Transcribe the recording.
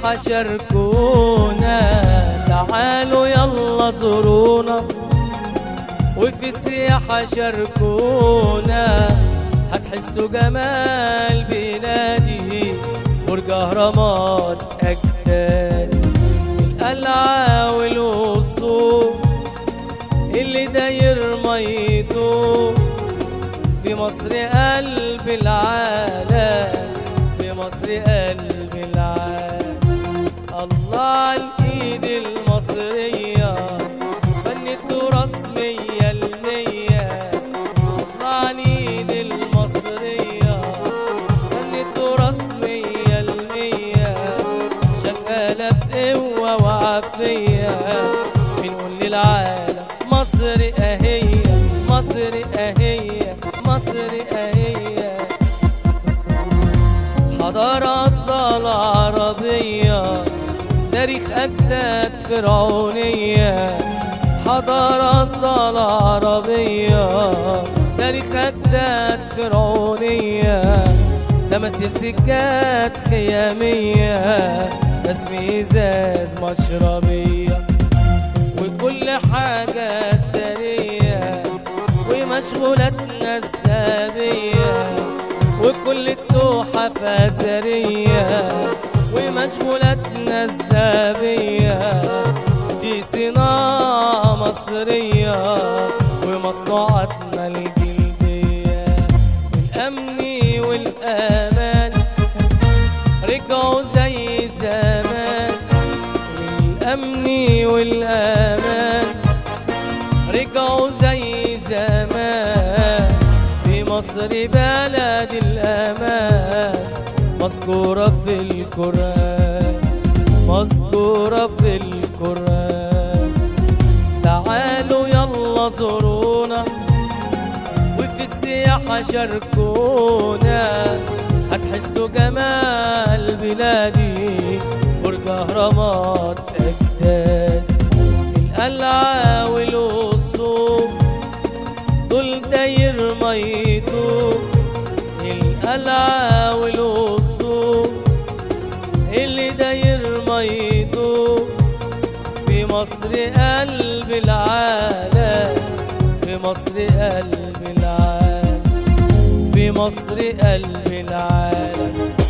السياحة شاركونا تعالوا يلا زورونا وفي السياحة شاركونا هتحسوا جمال بلادي برج أهرامات أجداد القلعة والقصور اللي داير ميته في مصر قلب العالم في مصر قلب العالم الله على الايد المصرية فن التراث مية المية الله على الايد المصرية فن التراث مية المية شغالة بقوة وعافية بنقول للعالم مصر اهي مصر اهي مصر اهي حضارة أصالة عربية تاريخ أجداد فرعونية حضارة أصالة عربية تاريخ أجداد فرعونية تماثيل سكات خيامية رسم إزاز مشربية وكل حاجة سرية ومشغولاتنا السابية وكل التحف أثرية ومشغولاتنا الزابية دي صناعة مصرية ومصنوعاتنا الجلدية الأمن والأمان رجعوا زي زمان الأمن والأمان رجعوا زي زمان في مصر بلد الأمان مذكورة في القرآن مذكورة في القرآن تعالوا يلا زورونا وفي السياحة شاركونا هتحسوا جمال بلادي برج أهرامات أجداد القلعة والقصور دول داير ميته القلعة والقصور اللي داير ميته في مصر قلب العالم في مصر قلب العالم في مصر قلب العالم